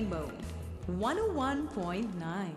Rainbow 101.9.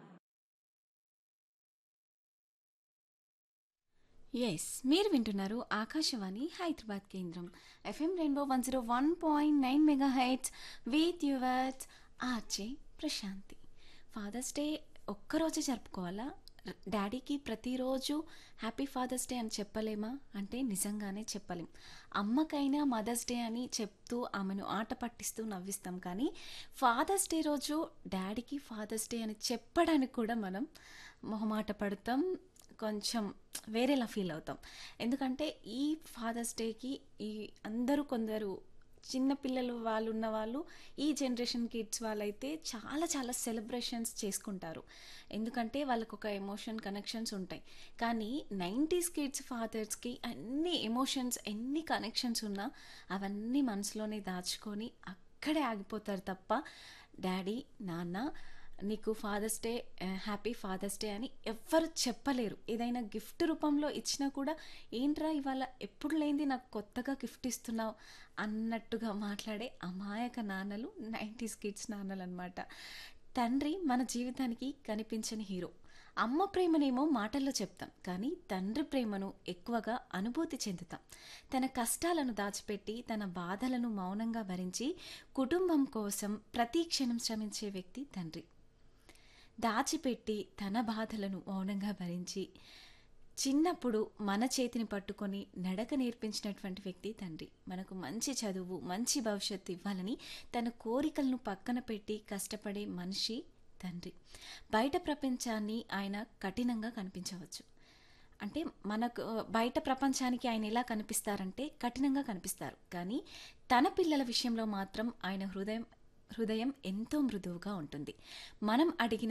Yes మీరు వింటున్నారు ఆకాశవాణి హైదరాబాద్ కేంద్రం FM rainbow one zero one point nine mega hits with yours RJ Prashanthi father's day ఒక్కరోజే జరుపుకోవాలా డాడీకి ప్రతిరోజు హ్యాపీ ఫాదర్స్ డే అని చెప్పలేమా అంటే నిజంగానే చెప్పలేం అమ్మకైనా మదర్స్ డే అని చెప్తూ ఆమెను ఆట పట్టిస్తూ నవ్విస్తాం కానీ ఫాదర్స్ డే రోజు డాడీకి ఫాదర్స్ డే అని చెప్పడానికి కూడా మనం మొహమాట పడతాం కొంచెం వేరేలా ఫీల్ అవుతాం ఎందుకంటే ఈ ఫాదర్స్ డేకి ఈ అందరూ కొందరు చిన్న పిల్లలు వాళ్ళు ఉన్న వాళ్ళు ఈ జనరేషన్ కిడ్స్ వాళ్ళైతే చాలా చాలా సెలబ్రేషన్స్ చేసుకుంటారు ఎందుకంటే వాళ్ళకు ఒక ఎమోషన్ కనెక్షన్స్ ఉంటాయి కానీ నైంటీస్ కిడ్స్ ఫాదర్స్కి అన్ని ఎమోషన్స్ ఎన్ని కనెక్షన్స్ ఉన్నా అవన్నీ మనసులోనే దాచుకొని అక్కడే ఆగిపోతారు తప్ప డాడీ నాన్న నీకు father's day happy father's day అని ఎవ్వరు చెప్పలేరు ఏదైనా గిఫ్ట్ రూపంలో ఇచ్చినా కూడా ఏంట్రా ఇవాళ ఎప్పుడు లేనిది నాకు కొత్తగా గిఫ్ట్ ఇస్తున్నావు అన్నట్టుగా మాట్లాడే అమాయక నాన్నలు నైంటీస్ కిడ్స్ నాన్నలు అనమాట తండ్రి మన జీవితానికి కనిపించని హీరో అమ్మ ప్రేమనేమో మాటల్లో చెప్తాం కానీ తండ్రి ప్రేమను ఎక్కువగా అనుభూతి చెందుతాం తన కష్టాలను దాచిపెట్టి తన బాధలను మౌనంగా భరించి కుటుంబం కోసం ప్రతి క్షణం శ్రమించే వ్యక్తి తండ్రి దాచిపెట్టి తన బాధలను మౌనంగా భరించి చిన్నప్పుడు మన చేతిని పట్టుకొని నడక నేర్పించినటువంటి వ్యక్తి తండ్రి మనకు మంచి చదువు మంచి భవిష్యత్తు ఇవ్వాలని తన కోరికలను పక్కన పెట్టి కష్టపడే మనిషి తండ్రి బయట ప్రపంచాన్ని ఆయన కఠినంగా కనిపించవచ్చు అంటే మనకు బయట ప్రపంచానికి ఆయన ఎలా కనిపిస్తారంటే కఠినంగా కనిపిస్తారు కానీ తన పిల్లల విషయంలో మాత్రం ఆయన హృదయం హృదయం ఎంతో మృదువుగా ఉంటుంది మనం అడిగిన